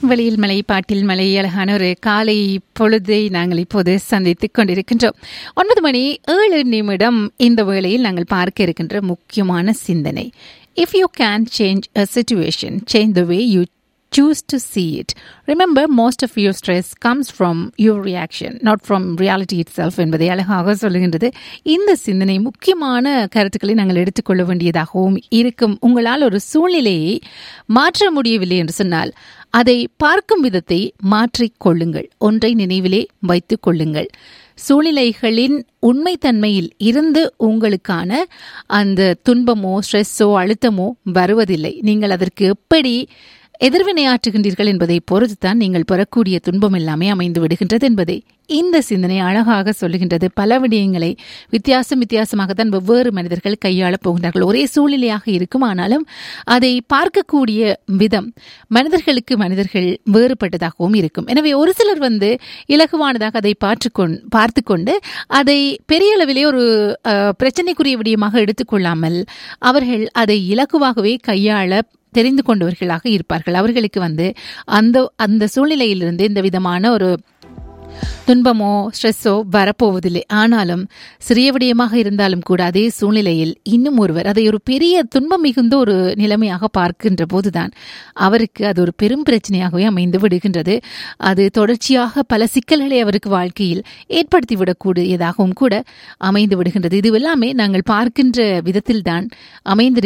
வெளியில் மலை பாட்டில் மலை அழகான ஒரு காலை பொழுதை நாங்கள் இப்போது சந்தித்துக் கொண்டிருக்கின்றோம் ஒன்பது மணி ஏழு நிமிடம் இந்த வேளையில் நாங்கள் பார்க்க இருக்கின்ற முக்கியமான சிந்தனை if you can change a situation change the way you choose to see it. Remember, most of your stress comes from your reaction, not from reality itself என்பதை அழகாக சொல்லுகின்றது இந்த சிந்தனை முக்கியமான கருத்துக்களை நாங்கள் எடுத்துக்கொள்ள வேண்டியதாகவும் இருக்கும் உங்களால் ஒரு சூழ்நிலையை மாற்ற முடியவில்லை என்று சொன்னால் அதை பார்க்கும் விதத்தை மாற்றிக் கொள்ளுங்கள் ஒன்றை நினைவிலே வைத்துக் கொள்ளுங்கள் சூழ்நிலைகளின் உண்மைத்தன்மையில் இருந்து உங்களுக்கான அந்த துன்பமோ ஸ்ட்ரெஸ்ஸோ அழுத்தமோ வருவதில்லை நீங்கள் அதற்கு எப்படி எதிர்வினையாற்றுகின்றீர்கள் என்பதை பொறுத்துத்தான் நீங்கள் பெறக்கூடிய துன்பம் எல்லாமே அமைந்து விடுகின்றது என்பதை இந்த சிந்தனை அழகாக சொல்லுகின்றது பல விடயங்களை வித்தியாசம் வித்தியாசமாகத்தான் வெவ்வேறு மனிதர்கள் கையாளப் போகின்றார்கள் ஒரே சூழ்நிலையாக இருக்கும் ஆனாலும் அதை பார்க்கக்கூடிய விதம் மனிதர்களுக்கு மனிதர்கள் வேறுபட்டதாகவும் இருக்கும் எனவே ஒரு சிலர் வந்து இலகுவானதாக அதை பார்த்துக்கொண் பார்த்து கொண்டு அதை பெரிய அளவிலே ஒரு பிரச்சனைக்குரிய விடயமாக எடுத்துக்கொள்ளாமல் அவர்கள் அதை இலகுவாகவே கையாள தெரிந்து கொண்டவர்களாக இருப்பார்கள் அவர்களுக்கு வந்து அந்த அந்த சூழ்நிலையிலிருந்து இந்த விதமான ஒரு துன்பமோ ஸ்ட்ரெஸ்ஸோ வரப்போவதில்லை ஆனாலும் சிறிய விடயமாக இருந்தாலும் கூட அதே சூழ்நிலையில் இன்னும் ஒருவர் அதை ஒரு பெரிய துன்பம் மிகுந்த ஒரு நிலைமையாக பார்க்கின்ற போதுதான் அவருக்கு அது ஒரு பெரும் பிரச்சனையாகவே அமைந்து விடுகின்றது அது தொடர்ச்சியாக பல சிக்கல்களை அவருக்கு வாழ்க்கையில் ஏற்படுத்தி விடக்கூடியதாகவும் கூட அமைந்து விடுகின்றது இது எல்லாமே நாங்கள் பார்க்கின்ற விதத்தில்தான் அமைந்திரு